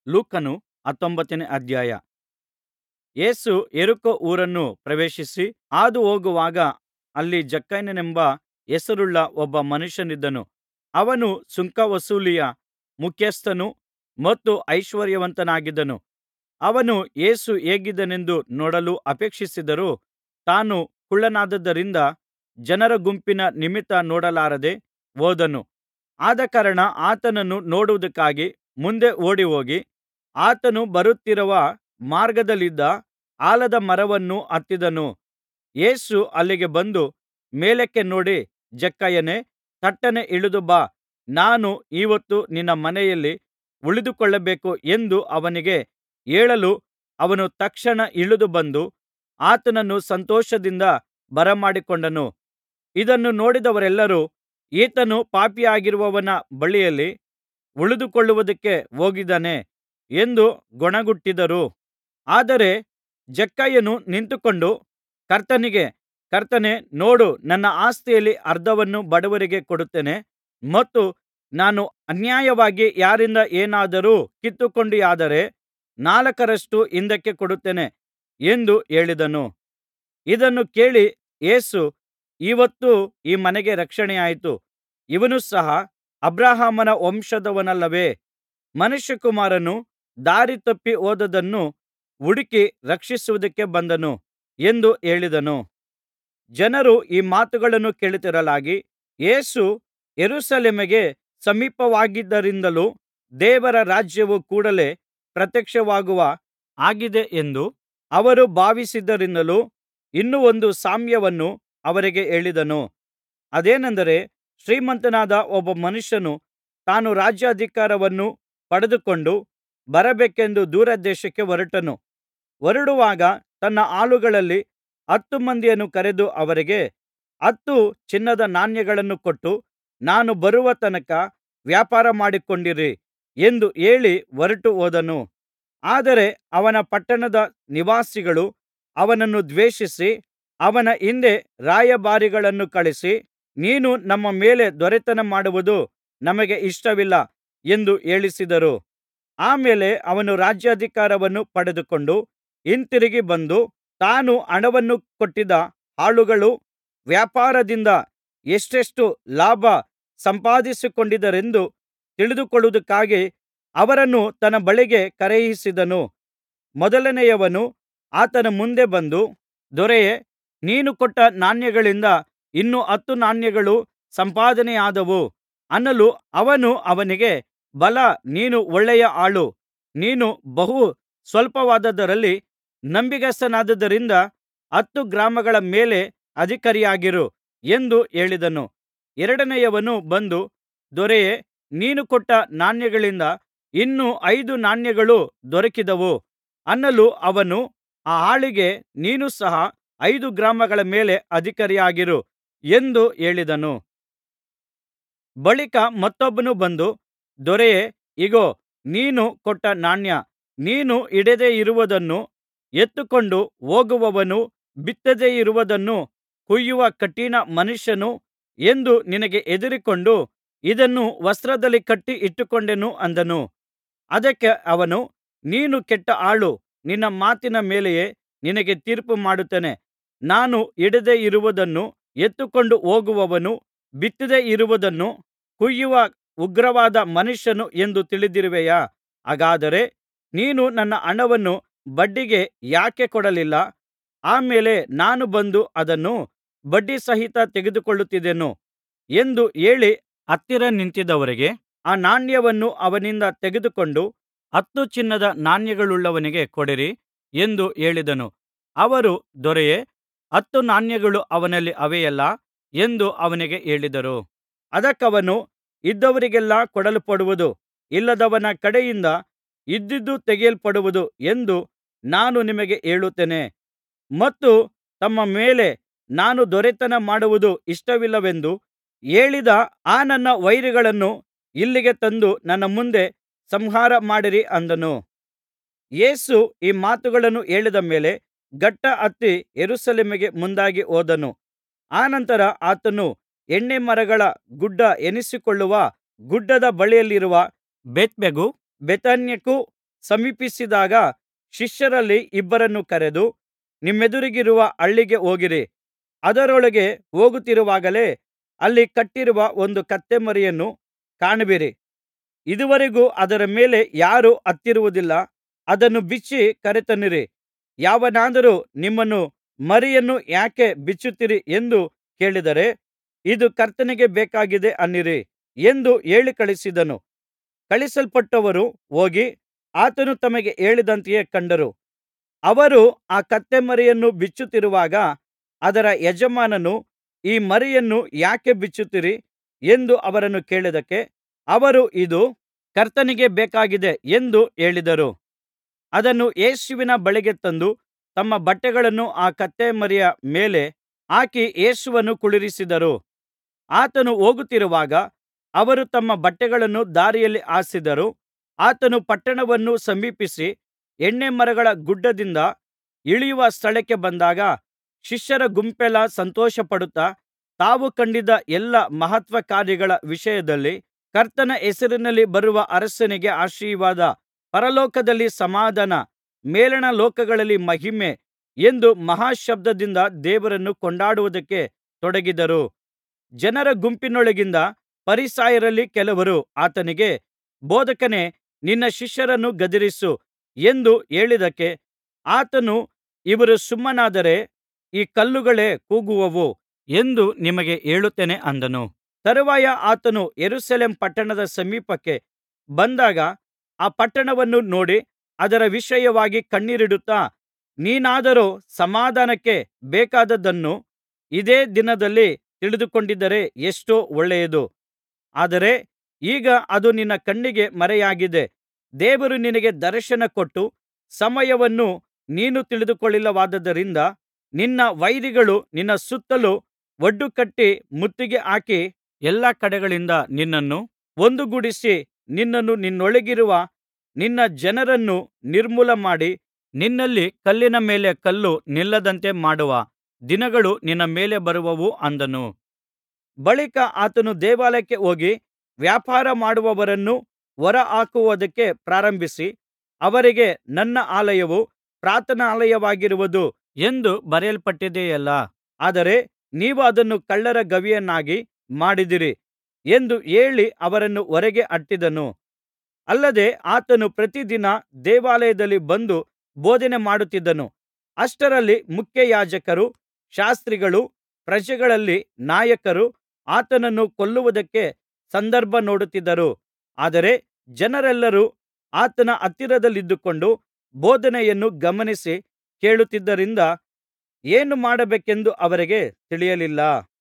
ಲೂಕನು ಹತ್ತೊಂಬತ್ತನೇ ಅಧ್ಯಾಯ ಯೇಸು ಯೆರಿಕೋ ಊರನ್ನು ಪ್ರವೇಶಿಸಿ ಹಾದುಹೋಗುವಾಗ ಅಲ್ಲಿ ಜಕ್ಕಯ್ಯನೆಂಬ ಹೆಸರುಳ್ಳ ಒಬ್ಬ ಮನುಷ್ಯನಿದ್ದನು ಅವನು ಸುಂಕವಸೂಲಿಯ ಮುಖ್ಯಸ್ಥನೂ ಮತ್ತು ಐಶ್ವರ್ಯವಂತನಾಗಿದ್ದನು ಅವನು ಯೇಸು ಹೇಗಿದ್ದಾನೆಂದು ನೋಡಲು ಅಪೇಕ್ಷಿಸಿದರೂ ತಾನು ಕುಳ್ಳನಾದ್ದರಿಂದ ಜನರ ಗುಂಪಿನ ನಿಮಿತ್ತ ನೋಡಲಾರದೆ ಹೋದನು ಆದಕಾರಣ ಆತನನ್ನು ನೋಡುವುದಕ್ಕಾಗಿ ಮುಂದೆ ಓಡಿಹೋಗಿ ಆತನು ಬರುತ್ತಿರುವ ಮಾರ್ಗದಲ್ಲಿದ್ದ ಆಲದ ಮರವನ್ನು ಹತ್ತಿದನು ಯೇಸು ಅಲ್ಲಿಗೆ ಬಂದು ಮೇಲಕ್ಕೆ ನೋಡಿ ಜಕ್ಕಯ್ಯನೇ ತಟ್ಟನೆ ಇಳಿದು ಬಾ ನಾನು ಈ ಹೊತ್ತು ನಿನ್ನ ಮನೆಯಲ್ಲಿ ಉಳಿದುಕೊಳ್ಳಬೇಕು ಎಂದು ಅವನಿಗೆ ಹೇಳಲು ಅವನು ತಕ್ಷಣ ಇಳಿದು ಬಂದು ಆತನನ್ನು ಸಂತೋಷದಿಂದ ಬರಮಾಡಿಕೊಂಡನು ಇದನ್ನು ನೋಡಿದವರೆಲ್ಲರೂ ಈತನು ಪಾಪಿಯಾಗಿರುವವನ ಬಳಿಯಲ್ಲಿ ಉಳಿದುಕೊಳ್ಳುವುದಕ್ಕೆ ಹೋಗಿದ್ದಾನೆ ಎಂದು ಗೊಣಗುಟ್ಟಿದರು ಆದರೆ ಜಕ್ಕಯ್ಯನು ನಿಂತುಕೊಂಡು ಕರ್ತನಿಗೆ ಕರ್ತನೇ ನೋಡು ನನ್ನ ಆಸ್ತಿಯಲ್ಲಿ ಅರ್ಧವನ್ನು ಬಡವರಿಗೆ ಕೊಡುತ್ತೇನೆ ಮತ್ತು ನಾನು ಅನ್ಯಾಯವಾಗಿ ಯಾರಿಂದ ಏನಾದರೂ ಕಿತ್ತುಕೊಂಡೆಯಾದರೆ ನಾಲ್ಕರಷ್ಟು ಹಿಂದಕ್ಕೆ ಕೊಡುತ್ತೇನೆ ಎಂದು ಹೇಳಿದನು ಇದನ್ನು ಕೇಳಿ ಯೇಸು ಈ ಹೊತ್ತು ಈ ಮನೆಗೆ ರಕ್ಷಣೆಯಾಯಿತು ಇವನು ಸಹ ಅಬ್ರಹಾಮನ ವಂಶದವನಲ್ಲವೇ ಮನುಷ್ಯಕುಮಾರನು ದಾರಿ ತಪ್ಪಿ ಹೋದದ್ದನ್ನು ಹುಡುಕಿ ರಕ್ಷಿಸುವುದಕ್ಕೆ ಬಂದನು ಎಂದು ಹೇಳಿದನು ಜನರು ಈ ಮಾತುಗಳನ್ನು ಕೇಳುತ್ತಿರಲಾಗಿ ಯೇಸು ಯೆರೂಸಲೇಮಿಗೆ ಸಮೀಪವಾಗಿದ್ದರಿಂದಲೂ ದೇವರ ರಾಜ್ಯವು ಕೂಡಲೇ ಪ್ರತ್ಯಕ್ಷವಾಗುವ ಹಾಗಿದೆ ಎಂದು ಅವರು ಭಾವಿಸಿದ್ದರಿಂದಲೂ ಇನ್ನೂ ಒಂದು ಸಾಮ್ಯವನ್ನು ಅವರಿಗೆ ಹೇಳಿದನು ಅದೇನೆಂದರೆ ಶ್ರೀಮಂತನಾದ ಒಬ್ಬ ಮನುಷ್ಯನು ತಾನು ರಾಜ್ಯಾಧಿಕಾರವನ್ನು ಪಡೆದುಕೊಂಡು ಬರಬೇಕೆಂದು ದೂರದೇಶಕ್ಕೆ ಹೊರಟನು ಹೊರಡುವಾಗ ತನ್ನ ಆಳುಗಳಲ್ಲಿ ಹತ್ತು ಮಂದಿಯನ್ನು ಕರೆದು ಅವರಿಗೆ ಹತ್ತು ಚಿನ್ನದ ನಾಣ್ಯಗಳನ್ನು ಕೊಟ್ಟು ನಾನು ಬರುವ ತನಕ ವ್ಯಾಪಾರ ಮಾಡಿಕೊಂಡಿರಿ ಎಂದು ಹೇಳಿ ಹೊರಟು ಹೋದನು ಆದರೆ ಅವನ ಪಟ್ಟಣದ ನಿವಾಸಿಗಳು ಅವನನ್ನು ದ್ವೇಷಿಸಿ ಅವನ ಹಿಂದೆ ರಾಯಭಾರಿಗಳನ್ನು ಕಳುಹಿಸಿ ನೀನು ನಮ್ಮ ಮೇಲೆ ದೊರೆತನ ಮಾಡುವುದು ನಮಗೆ ಇಷ್ಟವಿಲ್ಲ ಎಂದು ಹೇಳಿಸಿದರು ಆ ಮೇಲೆ ಅವನು ರಾಜ್ಯಾಧಿಕಾರವನ್ನು ಪಡೆದುಕೊಂಡು ಹಿಂತಿರುಗಿ ಬಂದು ತಾನು ಹಣವನ್ನು ಕೊಟ್ಟಿದ್ದ ಆಳುಗಳು ವ್ಯಾಪಾರದಿಂದ ಎಷ್ಟೆಷ್ಟು ಲಾಭ ಸಂಪಾದಿಸಿಕೊಂಡಿದ್ದಾರೆಂದು ತಿಳಿದುಕೊಳ್ಳುವುದಕ್ಕಾಗಿ ಅವರನ್ನು ತನ್ನ ಬಳಿಗೆ ಕರೆಯಿಸಿದನು ಮೊದಲನೆಯವನು ಆತನ ಮುಂದೆ ಬಂದು ದೊರೆಯೇ ನೀನು ಕೊಟ್ಟ ನಾಣ್ಯಗಳಿಂದ ಇನ್ನೂ ಹತ್ತು ನಾಣ್ಯಗಳು ಸಂಪಾದನೆಯಾದವು ಅನ್ನಲು ಅವನು ಅವನಿಗೆ ಭಲಾ ನೀನು ಒಳ್ಳೆಯ ಆಳು ನೀನು ಬಹು ಸ್ವಲ್ಪವಾದದ್ದರಲ್ಲಿ ನಂಬಿಗಸ್ತನಾದ್ದರಿಂದ ಹತ್ತು ಗ್ರಾಮಗಳ ಮೇಲೆ ಅಧಿಕಾರಿಯಾಗಿರು ಎಂದು ಹೇಳಿದನು ಎರಡನೆಯವನು ಬಂದು ದೊರೆಯೇ ನೀನು ಕೊಟ್ಟ ನಾಣ್ಯಗಳಿಂದ ಇನ್ನೂ ಐದು ನಾಣ್ಯಗಳು ದೊರಕಿದವು ಅನ್ನಲು ಅವನು ಆ ಆಳಿಗೆ ನೀನು ಸಹ ಐದು ಗ್ರಾಮಗಳ ಮೇಲೆ ಅಧಿಕಾರಿಯಾಗಿರು ಎಂದು ಹೇಳಿದನು ಬಳಿಕ ಮತ್ತೊಬ್ಬನು ಬಂದು ದೊರೆಯೇ ಇಗೋ ನೀನು ಕೊಟ್ಟ ನಾಣ್ಯ ನೀನು ಇಡದೆ ಇರುವುದನ್ನು ಎತ್ತಿಕೊಂಡು ಹೋಗುವವನು ಬಿತ್ತದೇ ಇರುವುದನ್ನು ಕೊಯ್ಯುವ ಕಠಿಣ ಮನುಷ್ಯನು ಎಂದು ನಿನಗೆ ಹೆದರಿಕೊಂಡು ಇದನ್ನು ವಸ್ತ್ರದಲ್ಲಿ ಕಟ್ಟಿ ಇಟ್ಟುಕೊಂಡೆನು ಅಂದನು ಅದಕ್ಕೆ ಅವನು ನೀನು ಕೆಟ್ಟ ಆಳು ನಿನ್ನ ಮಾತಿನ ಮೇಲೆಯೇ ನಿನಗೆ ತೀರ್ಪು ಮಾಡುತ್ತೇನೆ ನಾನು ಇಡದೆ ಇರುವುದನ್ನು ಎತ್ತಿಕೊಂಡು ಹೋಗುವವನು ಬಿತ್ತದೇ ಇರುವುದನ್ನು ಕೊಯ್ಯುವ ಉಗ್ರವಾದ ಮನುಷ್ಯನು ಎಂದು ತಿಳಿದಿರುವೆಯಾ ಹಾಗಾದರೆ ನೀನು ನನ್ನ ಹಣವನ್ನು ಬಡ್ಡಿಗೆ ಯಾಕೆ ಕೊಡಲಿಲ್ಲ ಆ ಮೇಲೆ ನಾನು ಬಂದು ಅದನ್ನು ಬಡ್ಡಿಸಹಿತ ತೆಗೆದುಕೊಳ್ಳುತ್ತಿದ್ದೆನು ಎಂದು ಹೇಳಿ ಹತ್ತಿರ ನಿಂತಿದ್ದವರಿಗೆ ಆ ನಾಣ್ಯವನ್ನು ಅವನಿಂದ ತೆಗೆದುಕೊಂಡು ಹತ್ತು ಚಿನ್ನದ ನಾಣ್ಯಗಳುಳ್ಳವನಿಗೆ ಕೊಡಿರಿ ಎಂದು ಹೇಳಿದನು ಅವರು ದೊರೆಯೇ ಹತ್ತು ನಾಣ್ಯಗಳು ಅವನಲ್ಲಿ ಅವೆಯಲ್ಲಾ ಎಂದು ಅವನಿಗೆ ಹೇಳಿದರು ಅದಕ್ಕವನು ಇದ್ದವರಿಗೆಲ್ಲಾ ಕೊಡಲ್ಪಡುವುದು ಇಲ್ಲದವನ ಕಡೆಯಿಂದ ಇದ್ದುದು ತೆಗೆಯಲ್ಪಡುವುದು ಎಂದು ನಾನು ನಿಮಗೆ ಹೇಳುತ್ತೇನೆ ಮತ್ತು ತಮ್ಮ ಮೇಲೆ ನಾನು ದೊರೆತನ ಮಾಡುವುದು ಇಷ್ಟವಿಲ್ಲವೆಂದು ಹೇಳಿದ ಆ ನನ್ನ ವೈರಿಗಳನ್ನು ಇಲ್ಲಿಗೆ ತಂದು ನನ್ನ ಮುಂದೆ ಸಂಹಾರ ಮಾಡಿರಿ ಅಂದನು ಯೇಸು ಈ ಮಾತುಗಳನ್ನು ಹೇಳಿದ ಮೇಲೆ ಘಟ್ಟ ಹತ್ತಿ ಯೆರೂಸಲೇಮಿಗೆ ಮುಂದಾಗಿ ಹೋದನು ಅನಂತರ ಆತನು ಎಣ್ಣೆಮರಗಳ ಗುಡ್ಡ ಎನಿಸಿಕೊಳ್ಳುವ ಗುಡ್ಡದ ಬಳಿಯಲ್ಲಿರುವ ಬೇತ್ಫಗೆಗೂ ಬೇಥಾನ್ಯಕ್ಕೂ ಸಮೀಪಿಸಿದಾಗ ಶಿಷ್ಯರಲ್ಲಿ ಇಬ್ಬರನ್ನು ಕರೆದು ನಿಮ್ಮೆದುರಿಗಿರುವ ಹಳ್ಳಿಗೆ ಹೋಗಿರಿ ಅದರೊಳಗೆ ಹೋಗುತ್ತಿರುವಾಗಲೇ ಅಲ್ಲಿ ಕಟ್ಟಿರುವ ಒಂದು ಕತ್ತೆಮರಿಯನ್ನು ಕಾಣುವಿರಿ ಇದುವರೆಗೂ ಅದರ ಮೇಲೆ ಯಾರೂ ಹತ್ತಿರುವುದಿಲ್ಲ ಅದನ್ನು ಬಿಚ್ಚಿ ಕರೆತನ್ನಿರಿ ಯಾವನಾದರೂ ನಿಮ್ಮನ್ನು ಮರಿಯನ್ನು ಯಾಕೆ ಬಿಚ್ಚುತ್ತೀರಿ ಎಂದು ಕೇಳಿದರೆ ಇದು ಕರ್ತನಿಗೆ ಬೇಕಾಗಿದೆ ಅನ್ನಿರಿ ಎಂದು ಹೇಳಿ ಕಳುಹಿಸಿದನು ಕಳುಹಿಸಲ್ಪಟ್ಟವರು ಹೋಗಿ ಆತನು ತಮಗೆ ಹೇಳಿದಂತೆಯೇ ಕಂಡರು ಅವರು ಆ ಕತ್ತೆಮರಿಯನ್ನು ಬಿಚ್ಚುತ್ತಿರುವಾಗ ಅದರ ಯಜಮಾನನು ಈ ಮರಿಯನ್ನು ಯಾಕೆ ಬಿಚ್ಚುತ್ತೀರಿ ಎಂದು ಅವರನ್ನು ಕೇಳಿದ್ದಕ್ಕೆ ಅವರು ಇದು ಕರ್ತನಿಗೆ ಬೇಕಾಗಿದೆ ಎಂದು ಹೇಳಿದರು ಅದನ್ನು ಯೇಸುವಿನ ಬಳಿಗೆ ತಂದು ತಮ್ಮ ಬಟ್ಟೆಗಳನ್ನು ಆ ಕತ್ತೆಮರಿಯ ಮೇಲೆ ಹಾಕಿ ಯೇಸುವನ್ನು ಕುಳ್ಳಿರಿಸಿದರು ಆತನು ಹೋಗುತ್ತಿರುವಾಗ ಅವರು ತಮ್ಮ ಬಟ್ಟೆಗಳನ್ನು ದಾರಿಯಲ್ಲಿ ಹಾಸಿದರು ಆತನು ಪಟ್ಟಣವನ್ನು ಸಮೀಪಿಸಿ ಎಣ್ಣೆಮರಗಳ ಗುಡ್ಡದಿಂದ ಇಳಿಯುವ ಸ್ಥಳಕ್ಕೆ ಬಂದಾಗ ಶಿಷ್ಯರ ಗುಂಪೆಲ್ಲಾ ಸಂತೋಷಪಡುತ್ತಾ ತಾವು ಕಂಡಿದ್ದ ಎಲ್ಲಾ ಮಹತ್ಕಾರ್ಯಗಳ ವಿಷಯದಲ್ಲಿ ಕರ್ತನ ಹೆಸರಿನಲ್ಲಿ ಬರುವ ಅರಸನಿಗೆ ಆಶೀರ್ವಾದ ಪರಲೋಕದಲ್ಲಿ ಸಮಾಧಾನ ಮೇಲಣ ಲೋಕಗಳಲ್ಲಿ ಮಹಿಮೆ ಎಂದು ಮಹಾಶಬ್ದದಿಂದ ದೇವರನ್ನು ಕೊಂಡಾಡುವುದಕ್ಕೆ ತೊಡಗಿದರು ಜನರ ಗುಂಪಿನೊಳಗಿಂದ ಫರಿಸಾಯರಲ್ಲಿ ಕೆಲವರು ಆತನಿಗೆ ಬೋಧಕನೇ ನಿನ್ನ ಶಿಷ್ಯರನ್ನು ಗದರಿಸು ಎಂದು ಹೇಳಿದ್ದಕ್ಕೆ ಆತನು ಇವರು ಸುಮ್ಮನಾದರೆ ಈ ಕಲ್ಲುಗಳೇ ಕೂಗುವವು ಎಂದು ನಿಮಗೆ ಹೇಳುತ್ತೇನೆ ಅಂದನು ತರುವಾಯ ಆತನು ಯೆರೂಸಲೇಮ್ ಪಟ್ಟಣದ ಸಮೀಪಕ್ಕೆ ಬಂದಾಗ ಆ ಪಟ್ಟಣವನ್ನು ನೋಡಿ ಅದರ ವಿಷಯವಾಗಿ ಕಣ್ಣೀರಿಡುತ್ತಾ ನೀನಾದರೋ ಸಮಾಧಾನಕ್ಕೆ ಬೇಕಾದದ್ದನ್ನು ಇದೇ ದಿನದಲ್ಲಿ ತಿಳಿದುಕೊಂಡಿದ್ದರೆ ಎಷ್ಟೋ ಒಳ್ಳೆಯದು ಆದರೆ ಈಗ ಅದು ನಿನ್ನ ಕಣ್ಣಿಗೆ ಮರೆಯಾಗಿದೆ ದೇವರು ನಿನಗೆ ದರ್ಶನ ಕೊಟ್ಟು ಸಮಯವನ್ನು ನೀನು ತಿಳಿದುಕೊಳ್ಳಲಿಲ್ಲವಾದ್ದರಿಂದ ನಿನ್ನ ವೈರಿಗಳು ನಿನ್ನ ಸುತ್ತಲು ಒಡ್ಡುಕಟ್ಟಿ ಮುತ್ತಿಗೆ ಹಾಕಿ ಎಲ್ಲಾ ಕಡೆಗಳಿಂದ ನಿನ್ನನ್ನು ಒಂದುಗೂಡಿಸಿ ನಿನ್ನನ್ನು ನಿನ್ನೊಳಗಿರುವ ನಿನ್ನ ಜನರನ್ನು ನಿರ್ಮೂಲಮಾಡಿ ನಿನ್ನಲ್ಲಿ ಕಲ್ಲಿನ ಮೇಲೆ ಕಲ್ಲು ನಿಲ್ಲದಂತೆ ಮಾಡುವ ದಿನಗಳು ನಿನ್ನ ಮೇಲೆ ಬರುವವು ಅಂದನು ಬಳಿಕ ಆತನು ದೇವಾಲಯಕ್ಕೆ ಹೋಗಿ ವ್ಯಾಪಾರ ಮಾಡುವವರನ್ನು ಹೊರಹಾಕುವುದಕ್ಕೆ ಪ್ರಾರಂಭಿಸಿ ಅವರಿಗೆ ನನ್ನ ಆಲಯವು ಪ್ರಾರ್ಥನಾಲಯವಾಗಿರುವುದು ಎಂದು ಬರೆಯಲ್ಪಟ್ಟಿದೆಯಲ್ಲಾ ಆದರೆ ನೀವು ಅದನ್ನು ಕಳ್ಳರ ಗವಿಯನ್ನಾಗಿ ಮಾಡಿದಿರಿ ಎಂದು ಹೇಳಿ ಅವರನ್ನು ಹೊರಗೆ ಅಟ್ಟಿದನು ಅಲ್ಲದೆ ಆತನು ಪ್ರತಿದಿನ ದೇವಾಲಯದಲ್ಲಿ ಬಂದು ಬೋಧನೆ ಮಾಡುತ್ತಿದ್ದನು ಅಷ್ಟರಲ್ಲಿ ಮುಖ್ಯಯಾಜಕರೂ ಶಾಸ್ತ್ರಿಗಳೂ ಪ್ರಜೆಗಳಲ್ಲಿ ನಾಯಕರೂ ಆತನನ್ನು ಕೊಲ್ಲುವುದಕ್ಕೆ ಸಂದರ್ಭ ನೋಡುತ್ತಿದ್ದರು ಆದರೆ ಜನರೆಲ್ಲರೂ ಆತನ ಹತ್ತಿರದಲ್ಲಿದ್ದುಕೊಂಡು ಬೋಧನೆಯನ್ನು ಗಮನಿಸಿ ಕೇಳುತ್ತಿದ್ದರಿಂದ ಏನು ಮಾಡಬೇಕೆಂದು ಅವರಿಗೆ ತಿಳಿಯಲಿಲ್ಲ